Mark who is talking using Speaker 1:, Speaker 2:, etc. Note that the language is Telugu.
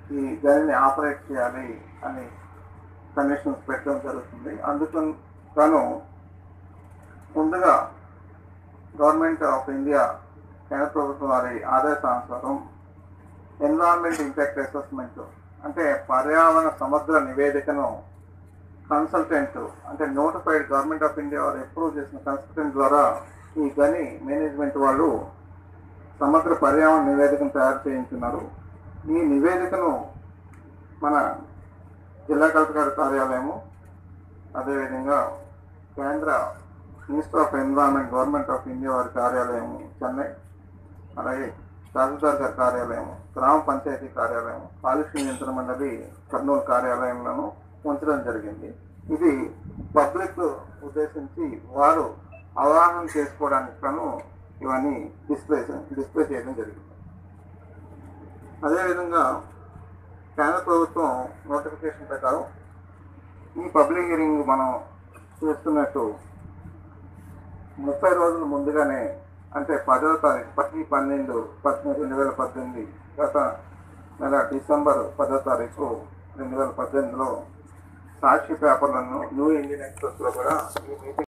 Speaker 1: ఈ గనిని ఆపరేట్ చేయాలి అని కండిషన్స్ పెట్టడం జరుగుతుంది అందుకు గాను ముందుగా గవర్నమెంట్ ఆఫ్ ఇండియా కేంద్ర ప్రభుత్వం వారి ఆదేశానుసారం ఎన్విరాన్మెంట్ ఇంపాక్ట్ అసెస్మెంట్ అంటే పర్యావరణ సమగ్ర నివేదికను కన్సల్టెంట్ అంటే నోటిఫైడ్ గవర్నమెంట్ ఆఫ్ ఇండియా వారు అప్రూవ్ చేసిన కన్సల్టెంట్ ద్వారా ఈ గని మేనేజ్మెంట్ వాళ్ళు సమగ్ర పర్యావరణ నివేదికను తయారు చేయించున్నారు ఈ నివేదికను మన జిల్లా కలెక్టర్ గారి కార్యాలయము అదేవిధంగా కేంద్ర minister of environment government of India వారి కార్యాలయం చెన్నై అలాగే తహసీల్దార్ గారి కార్యాలయం గ్రామ పంచాయతీ కార్యాలయం కాలుష్య నియంత్రణ మండలి కర్నూలు కార్యాలయంలోనూ ఉంచడం జరిగింది ఇది పబ్లిక్ ఉద్దేశించి వారు అవగాహన చేసుకోవడానికి గాను ఇవన్నీ డిస్ప్లే డిస్ప్లే చేయడం జరిగింది అదేవిధంగా కేంద్ర ప్రభుత్వం నోటిఫికేషన్ ప్రకారం ఈ పబ్లిక్ హియరింగ్ మనం చేస్తున్నట్టు ముప్పై రోజుల ముందుగానే అంటే పదవ తారీఖు పది పన్నెండు పద్దెనిమిది రెండు వేల పద్దెనిమిది గత నెల డిసెంబర్ పదో తారీఖు రెండు వేల పద్దెనిమిదిలో సాక్షి పేపర్లను న్యూ ఇండియన్ ఎక్స్ప్రెస్లో కూడా ఈ మీటింగ్